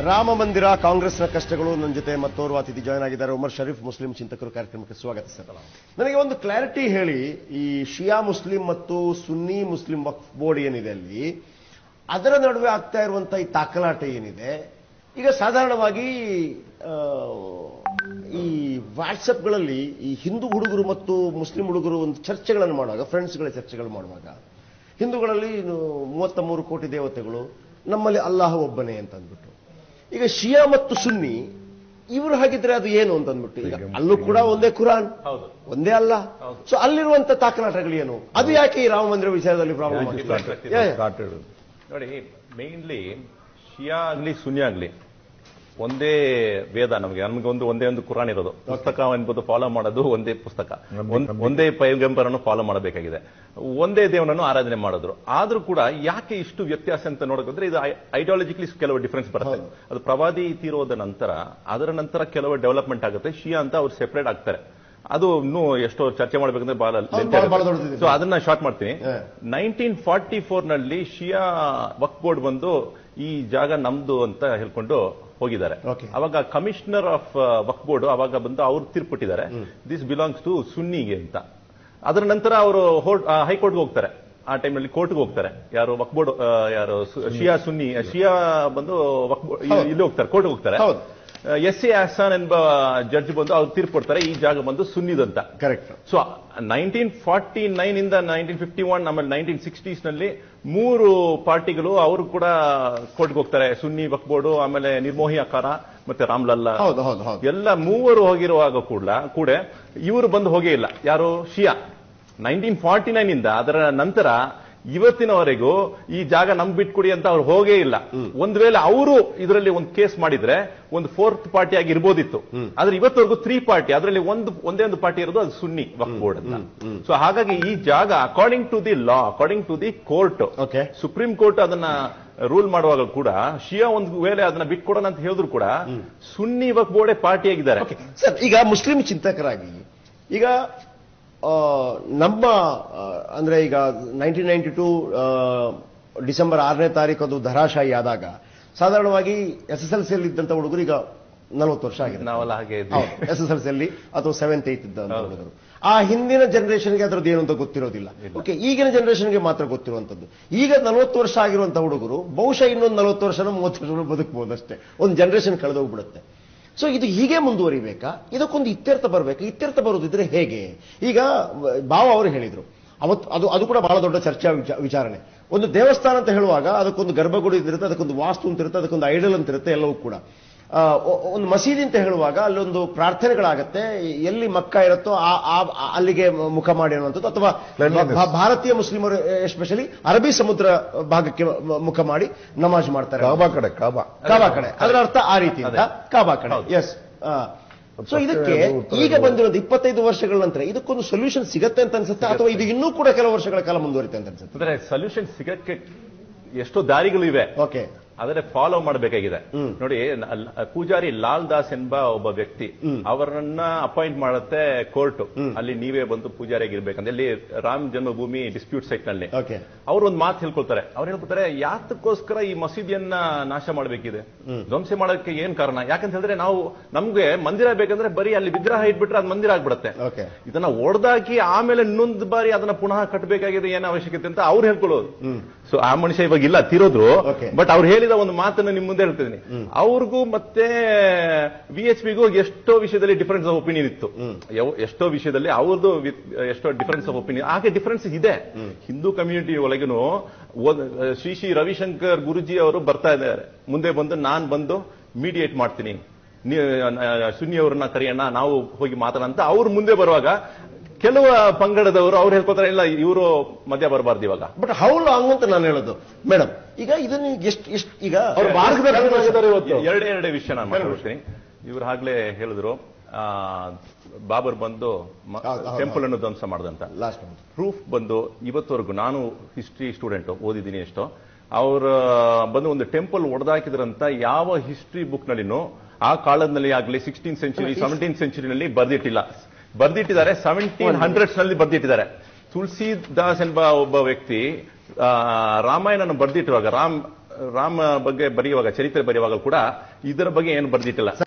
ರಾಮ ಮಂದಿರ ಕಾಂಗ್ರೆಸ್ನ ಕಷ್ಟಗಳು ನನ್ನ ಜೊತೆ ಮತ್ತೋರ್ವ ಅತಿಥಿ ಜಾಯ್ನ್ ಆಗಿದ್ದಾರೆ ಉಮರ್ ಶರೀಫ್ ಮುಸ್ಲಿಂ ಚಿಂತಕರು ಕಾರ್ಯಕ್ರಮಕ್ಕೆ ಸ್ವಾಗತ ಸರ್ ನನಗೆ ಒಂದು ಕ್ಲಾರಿಟಿ ಹೇಳಿ ಈ ಶಿಯಾ ಮುಸ್ಲಿಂ ಮತ್ತು ಸುನ್ನಿ ಮುಸ್ಲಿಂ ವಕ್ಫ್ ಬೋರ್ಡ್ ಏನಿದೆ ಅಲ್ಲಿ ಅದರ ನಡುವೆ ಆಗ್ತಾ ಇರುವಂತಹ ಈ ತಾಕಲಾಟ ಏನಿದೆ ಈಗ ಸಾಧಾರಣವಾಗಿ ಆ, ಈ ವಾಟ್ಸಪ್ಗಳಲ್ಲಿ ಈ ಹಿಂದೂ ಹುಡುಗರು ಮತ್ತು ಮುಸ್ಲಿಂ ಹುಡುಗರು ಒಂದು ಚರ್ಚೆಗಳನ್ನು ಮಾಡುವಾಗ ಫ್ರೆಂಡ್ಸ್ಗಳ ಚರ್ಚೆಗಳು ಮಾಡುವಾಗ ಹಿಂದೂಗಳಲ್ಲಿ ಇನ್ನು ಮೂವತ್ತ ಮೂರು ಕೋಟಿ ದೇವತೆಗಳು ನಮ್ಮಲ್ಲಿ ಅಲ್ಲಾಹ ಒಬ್ಬನೇ ಅಂತ ಅಂದ್ಬಿಟ್ಟು ಈಗ ಶಿಯಾ ಮತ್ತು ಸುನ್ನಿ ಇವರು ಹಾಗಿದ್ರೆ ಅದು ಏನು ಅಂತ ಅಂದ್ಬಿಟ್ಟು ಈಗ ಅಲ್ಲೂ ಕೂಡ ಒಂದೇ ಕುರಾನ್ ಹೌದು. ಒಂದೇ ಅಲ್ಲ ಸೊ ಅಲ್ಲಿರುವಂತ ತಾಕಲಾಟಗಳು ಏನು ಅದು ಯಾಕೆ ಈ ರಾಮ ಮಂದಿರ ವಿಷಯದಲ್ಲಿ ಪ್ರಾಬ್ಲಮ್ ಆಗಿದೆ ಯಾ, ಯಾ. ಸ್ಟಾರ್ಟೆಡ್ ನೋಡಿ ಮೇನ್ಲಿ ಶಿಯಾ ಆಗ್ಲಿ ಸುನ್ನಿ ಆಗ್ಲಿ ಒಂದೇ ವೇದ ನಮಗೆ ನಮಗೆ ಒಂದು ಒಂದೇ ಒಂದು ಕುರಾನ್ ಇರೋದು ಪುಸ್ತಕ ಎಂಬುದು ಫಾಲೋ ಮಾಡೋದು ಒಂದೇ ಪುಸ್ತಕ ಒಂದ್- ಒಂದೇ ಪೈಗಂಬರನ್ನು ಫಾಲೋ ಮಾಡಬೇಕಾಗಿದೆ ಒಂದೇ ದೇವನನ್ನು ಆರಾಧನೆ ಮಾಡಿದ್ರು ಆದ್ರೂ ಕೂಡ ಯಾಕೆ ಇಷ್ಟು ವ್ಯತ್ಯಾಸ ಅಂತ ನೋಡೋದಂದ್ರೆ ಇದು ಐಡಿಯಾಲಜಿಕಲಿ ಕೆಲವು ಡಿಫರೆನ್ಸ್ ಬರುತ್ತೆ ಅದು ಪ್ರವಾದಿ ತೀರೋದ ನಂತರ ಅದರ ನಂತರ ಕೆಲವು ಡೆವಲಪ್ಮೆಂಟ್ ಆಗುತ್ತೆ ಶಿಯಾ ಅಂತ ಅವ್ರು ಸೆಪರೇಟ್ ಆಗ್ತಾರೆ ಅದು ಇನ್ನೂ ಎಷ್ಟೋ ಚರ್ಚೆ ಮಾಡಬೇಕಂದ್ರೆ ಬಹಳ ಹೌದು, ಬಹಳ- ಬಹಳ ದೊಡ್ಡದಿದೆ. ಸೊ ಅದನ್ನ ಶಾರ್ಟ್ ಮಾಡ್ತೀನಿ ಹಾ. ನೈನ್ಟೀನ್ ಫಾರ್ಟಿ ಫೋರ್ ನಲ್ಲಿ ಶಿಯಾ ವಕ್ ಬೋರ್ಡ್ ಬಂದು ಈ ಜಾಗ ನಮ್ದು ಅಂತ ಹೇಳ್ಕೊಂಡು ಹೋಗಿದ್ದಾರೆ Okay. ಅವಾಗ ಕಮಿಷನರ್ ಆಫ್ ವಕ್ ಬೋರ್ಡ್ ಅವಾಗ ಬಂದು ಅವ್ರು ತೀರ್ಪುಟ್ಟಿದ್ದಾರೆ ದಿಸ್ ಬಿಲಾಂಗ್ಸ್ ಟು ಸುನ್ನಿಗೆ ಅಂತ ಅದರ ನಂತರ ಅವರು ಹೈಕೋರ್ಟ್ಗೆ ಹೋಗ್ತಾರೆ ಆ ಟೈಮ್ನಲ್ಲಿ ಕೋರ್ಟ್ಗೆ ಹೋಗ್ತಾರೆ ಯಾರು ವಕ್ ಬೋರ್ಡ್ ಯಾರು ಸು- ಶಿಯಾ ಸುನ್ನಿ ಶಿಯಾ ಬಂದು ವಕ್ ಬೋರ್ಡ್ ಇಲ್ಲಿ ಹೋಗ್ತಾರೆ ಕೋರ್ಟ್ಗೆ ಹೋಗ್ತಾರೆ ಹೌದು. ಎಸ್ ಸಿ ಆಸಾನ್ ಎಂಬ ಜಡ್ಜ್ ಬಂದು ಅವ್ರು ತೀರ್ಪು ಕೊಡ್ತಾರೆ ಈ ಜಾಗ ಬಂದು ಸುನ್ನಿದಂತ correct so nineteen forty nine ಇಂದ ನೈನ್ಟೀನ್ ಫಿಫ್ಟಿ ಒನ್ ಆಮೇಲೆ ನೈನ್ಟೀನ್ ಸಿಕ್ಸ್ಟೀಸ್ ನಲ್ಲಿ ಮೂರು ಪಾರ್ಟಿಗಳು ಅವರು ಕೂಡ ಕೋರ್ಟ್ಗೆ ಹೋಗ್ತಾರೆ ಸುನ್ನಿ ವಕ್ ಬೋರ್ಡು ಆಮೇಲೆ ನಿರ್ಮೋಹಿ ಅಕಾರ ಮತ್ತೆ ರಾಮ್ಲಲ್ಲಾ ಹೌದು ಹೌದು ಹೌದು ಎಲ್ಲ ಮೂವರು ಹೋಗಿರುವಾಗ ಕೂಡ ಕೂಡ ಇವರು ಬಂದು ಹೋಗೇ ಇಲ್ಲ ಯಾರು ಶಿಯಾ ನೈನ್ಟೀನ್ ಫಾರ್ಟಿ ನೈನ್ ಇಂದ ಅದರ ನಂತರ ಇವತ್ತಿನವರೆಗೂ ಈ ಜಾಗ ನಮ್ ಬಿಟ್ಕೊಡಿ ಅಂತ ಅವ್ರು ಹೋಗೇ ಇಲ್ಲ ಒಂದ್ ವೇಳೆ ಅವರು ಇದರಲ್ಲಿ ಒಂದು ಕೇಸ್ ಮಾಡಿದ್ರೆ ಒಂದು ಫೋರ್ತ್ ಪಾರ್ಟಿ ಆಗಿ ಇರ್ಬೋದಿತ್ತು ಆದ್ರೆ ಇವತ್ತವರೆಗೂ ತ್ರೀ ಪಾರ್ಟಿ ಅದರಲ್ಲಿ ಒಂದು ಒಂದೇ ಒಂದು ಪಾರ್ಟಿ ಇರೋದು ಅದು ಸುನ್ನಿ ವಕ್ ಬೋರ್ಡ್ ಅಂತ ಸೊ ಹಾಗಾಗಿ ಈ ಜಾಗ according to the law according to the court Okay. Supreme court ಅದನ್ನ ರೂಲ್ ಮಾಡುವಾಗ ಕೂಡ ಶಿಯಾ ಒಂದು ವೇಳೆ ಅದನ್ನ ಬಿಟ್ಕೊಡೋಣ ಅಂತ ಹೇಳಿದ್ರು ಕೂಡ ಸುನ್ನಿ ವಕ್ ಬೋರ್ಡೇ ಪಾರ್ಟಿ ಆಗಿದ್ದಾರೆ ಓಕೆ ಸರ್ ಈಗ ಮುಸ್ಲಿಂ ಚಿಂತಕರಾಗಿ ಈಗ ಆ, ನಮ್ಮ ಆ, ಅಂದ್ರೆ ಈಗ ನೈನ್ಟೀನ್ ನೈನ್ಟಿ ಟೂ ಡಿಸೆಂಬರ್ ಆರನೇ ತಾರೀಕು ಅದು ಧರಾಶಾಹಿ ಆದಾಗ ಸಾಧಾರಣವಾಗಿ ಎಸ್ ಎಸ್ ಎಲ್ ಸಿಯಲ್ಲಿ ಇದ್ದಂತ ಹುಡುಗರು ಈಗ ನಲವತ್ತು ವರ್ಷ ಆಗಿದೆ ನಾವೆಲ್ಲ ಹಾಗೆ ಇದ್ವಿ. ಎಸ್ ಎಸ್ ಎಲ್ ಸಿಯಲ್ಲಿ ಅಥವಾ ಸೆವೆಂತ್ ಏತ್ ಇದ್ದಂತ ಹುಡುಗರು ಆ ಹಿಂದಿನ ಜನರೇಷನ್ಗೆ ಅದರದ್ದು ಏನು ಅಂತ ಗೊತ್ತಿರೋದಿಲ್ಲ ಓಕೆ ಈಗಿನ ಜನರೇಷನ್ಗೆ ಮಾತ್ರ ಗೊತ್ತಿರುವಂತದ್ದು ಈಗ ನಲವತ್ತು ವರ್ಷ ಆಗಿರುವಂತ ಹುಡುಗರು ಬಹುಶಃ ಇನ್ನೊಂದು ನಲವತ್ತು ವರ್ಷನ ಮೂವತ್ತು ವರ್ಷ ಬದುಕಬಹುದು ಅಷ್ಟೇ ಒಂದು ಜನರೇಷನ್ ಕಳೆದೋಗ್ಬಿಡುತ್ತೆ ಸೊ ಇದು ಹೀಗೆ ಮುಂದುವರಿಬೇಕಾ ಇದಕ್ಕೊಂದು ಇತ್ಯರ್ಥ ಬರಬೇಕು ಇತ್ಯರ್ಥ ಬರೋದಿದ್ರೆ ಹೇಗೆ ಈಗ ಬಾವ ಅವರು ಹೇಳಿದ್ರು ಅವತ್ತು ಅದು ಅದು ಕೂಡ ಬಹಳ ದೊಡ್ಡ ಚರ್ಚಾ ವಿಚ- ವಿಚಾರಣೆ ಒಂದು ದೇವಸ್ಥಾನ ಅಂತ ಹೇಳುವಾಗ ಅದಕ್ಕೊಂದು ಗರ್ಭಗುಡಿ ಇರುತ್ತೆ ಅದಕ್ಕೊಂದು ವಾಸ್ತು ಅಂತ ಇರುತ್ತೆ ಅದಕ್ಕೊಂದು ಐಡಲ್ ಅಂತ ಇರುತ್ತೆ ಎಲ್ಲವೂ ಕೂಡ ಆ, ಒ- ಒಂದು ಮಸೀದಿ ಅಂತ ಹೇಳುವಾಗ ಅಲ್ಲೊಂದು ಪ್ರಾರ್ಥನೆಗಳಾಗತ್ತೆ ಎಲ್ಲಿ ಮಕ್ಕ ಇರುತ್ತೋ ಆ- ಆ- ಆ- ಅಲ್ಲಿಗೆ ಮುಖ ಮಾಡಿ ಅನ್ನುವಂಥದ್ದು ಅಥವಾ Cleanliness. ಭಾ- ಭಾರತೀಯ ಮುಸ್ಲಿಮರು ಎಸ್ಪೆಷಲಿ ಅರಬ್ಬಿ ಸಮುದ್ರ ಭಾಗಕ್ಕೆ ಮ- ಮುಖ ಮಾಡಿ ನಮಾಜ್ ಮಾಡ್ತಾರೆ ಕಾಬಾ ಕಡೆ ಕಾಬಾ ಕಾಬಾ ಕಡೆ ಅದರ ಅರ್ಥ ಆ ರೀತಿ ಅಂತ ಅದೇ. ಕಾಬಾ ಕಡೆ ಹೌದು. ಎಸ್ ಸೊ ಇದಕ್ಕೆ ಅದು ಉತ್ತರ ಈಗ ಬಂದಿರೋದು ಇಪ್ಪತ್ತೈದು ವರ್ಷಗಳ ನಂತರ ಇದಕ್ಕೊಂದು ಸೊಲ್ಯೂಷನ್ ಸಿಗತ್ತೆ ಅಂತ ಅನ್ಸುತ್ತೆ ಅಥವಾ ಇದು ಇನ್ನೂ ಕೂಡ ಕೆಲವು ವರ್ಷಗಳ ಕಾಲ ಮುಂದುವರಿತೆ ಅಂತ ಅನ್ಸುತ್ತೆ ಅಂದ್ರೆ ಸೊಲ್ಯೂಷನ್ ಸಿಗಕ್ಕೆ ಎಷ್ಟೋ ದಾರಿಗಳು ಇವೆ ಓಕೆ ಆದರೆ ಫಾಲೋ ಮಾಡಬೇಕಾಗಿದೆ ಹ್ಮ್. ನೋಡಿ ನ- ಪೂಜಾರಿ ಲಾಲ್ ದಾಸ್ ಎಂಬ ಒಬ್ಬ ವ್ಯಕ್ತಿ ಅವರನ್ನ ಅಪಾಯಿಂಟ್ ಮಾಡುತ್ತೆ ಕೋರ್ಟ್ ಅಲ್ಲಿ ನೀವೇ ಬಂದು ಪೂಜಾರಿಯಾಗಿರ್ಬೇಕಂತ ಇಲ್ಲಿ ರಾಮ್ ಜನ್ಮಭೂಮಿ ಡಿಸ್ಪ್ಯೂಟ್ ಸೈಟ್ ನಲ್ಲಿ ಓಕೆ ಅವ್ರು ಒಂದು ಮಾತು ಹೇಳ್ಕೊಳ್ತಾರೆ ಅವ್ರು ಹೇಳ್ಕೊಳ್ತಾರೆ ಯಾತಕ್ಕೋಸ್ಕರ ಈ ಮಸೀದಿಯನ್ನ ನಾಶ ಮಾಡಬೇಕಿದೆ ಧ್ವಂಸ ಮಾಡೋಕೆ ಏನ್ ಕಾರಣ ಯಾಕಂತ ಹೇಳಿದ್ರೆ ನಾವು ನಮ್ಗೆ ಮಂದಿರ ಬೇಕಂದ್ರೆ ಬರೀ ಅಲ್ಲಿ ವಿಗ್ರಹ ಇಟ್ಬಿಟ್ರೆ ಅದು ಮಂದಿರ ಆಗ್ಬಿಡುತ್ತೆ ಓಕೆ ಇದನ್ನ ಒಡೆದಾಕಿ ಆಮೇಲೆ ಇನ್ನೊಂದು ಬಾರಿ ಅದನ್ನ ಪುನಃ ಕಟ್ಟಬೇಕಾಗಿದೆ ಏನ್ ಅವಶ್ಯಕತೆ ಅಂತ ಅವ್ರು ಹೇಳ್ಕೊಳ್ಳೋದು ಸೊ ಆ ಮನುಷ್ಯ ಇವಾಗ ಇಲ್ಲ ತೀರೋದ್ರು Okay. ಬಟ್ ಅವ್ರು ಹೇಳಿದ ಒಂದು ಮಾತನ್ನ ನಿಮ್ ಮುಂದೆ ಹೇಳ್ತಿದ್ದೀನಿ ಅವ್ರಿಗೂ ಮತ್ತೆ ವಿ ಎಚ್ ಪಿಗೂ ಎಷ್ಟೋ ವಿಷಯದಲ್ಲಿ ಡಿಫರೆನ್ಸ್ ಆಫ್ ಒಪಿನಿಯನ್ ಇತ್ತು ಯಾವ- ಎಷ್ಟೋ ವಿಷಯದಲ್ಲಿ ಅವ್ರದ್ದು ವಿ- ಎಷ್ಟೋ ಡಿಫರೆನ್ಸ್ ಆಫ್ ಒಪಿನಿಯನ್ ಹಾಗೆ ಡಿಫರೆನ್ಸ್ ಇದೆ ಹಿಂದೂ ಕಮ್ಯುನಿಟಿ ಒಳಗೇನು ಓದ್- ಶ್ರೀ ಶ್ರೀ ರವಿಶಂಕರ್ ಗುರುಜಿ ಅವರು ಬರ್ತಾ ಇದ್ದಾರೆ ಮುಂದೆ ಬಂದು ನಾನ್ ಬಂದು ಮೀಡಿಯೇಟ್ ಮಾಡ್ತೀನಿ ನೀ- ಆ, ಸುನ್ನಿ ಅವ್ರನ್ನ ಕರೆಯೋಣ ನಾವು ಹೋಗಿ ಮಾತಾಡೋಣ ಅಂತ ಅವ್ರು ಮುಂದೆ ಬರುವಾಗ ಕೆಲವು ಪಂಗಡದವರು ಅವ್ರು ಹೇಳ್ಕೊತಾರೆ ಇಲ್ಲ ಇವರು ಮಧ್ಯ ಬರಬಾರ್ದು ಇವಾಗ ಬಟ್ ಹೌ ಲಾಂಗ್ ಅಂತ ನಾನು ಹೇಳೋದು ಮೇಡಮ್ ಈಗ ಇದನ್ನ ಎಷ್ಟು ಎಷ್ಟು ಈಗ ಅವ್ರು ಮಾರ್ಗದರ್ಶನ ಇವತ್ತು ಎರಡೇ ಎರಡೇ ವಿಷಯ ನಾನು ಮಾತಾಡ್ತೀನಿ ಇವ್ರು ಆಗ್ಲೇ ಹೇಳಿದ್ರು ಆ, ಬಾಬರ್ ಬಂದು ಹೌದು, ಹೌದು, ಟೆಂಪಲ್ ಅನ್ನು ಧ್ವಂಸ ಮಾಡದಂತ ಲಾಸ್ಟ್ ಪ್ರೂಫ್ ಬಂದು ಇವತ್ತವರೆಗೂ ನಾನು ಹಿಸ್ಟ್ರಿ ಸ್ಟೂಡೆಂಟ್ ಓದಿದ್ದೀನಿ ಎಷ್ಟೋ ಅವ್ರ ಬಂದು ಒಂದು ಟೆಂಪಲ್ ಒಡೆದಾಕಿದ್ರಂತ ಯಾವ ಹಿಸ್ಟ್ರಿ ಬುಕ್ ನಲ್ಲಿನೂ ಆ ಕಾಲದಲ್ಲಿ ಆಗಲಿ ಸಿಕ್ಸ್ಟೀನ್ ಸೆಂಚುರಿ ಸೆವೆಂಟೀನ್ ಸೆಂಚುರಿನಲ್ಲಿ ಬರ್ದಿಟ್ಟಿಲ್ಲ ಬರ್ದಿಟ್ಟಿದ್ದಾರೆ ಸೆವೆಂಟೀನ್ ಹಂಡ್ರೆಡ್ಸ್ ನಲ್ಲಿ ಬರ್ದಿಟ್ಟಿದ್ದಾರೆ ತುಳಸಿದಾಸ್ ಎಂಬ ಒಬ್ಬ ವ್ಯಕ್ತಿ ಆ, ರಾಮಾಯಣನ ಬರ್ದಿಟ್ಟಿರುವಾಗ ರಾಮ್ ರಾಮ ಬಗ್ಗೆ ಬರೆಯುವಾಗ ಚರಿತ್ರೆ ಬರೆಯುವಾಗ ಕೂಡ ಇದರ ಬಗ್ಗೆ ಏನು ಬರ್ದಿಟ್ಟಿಲ್ಲ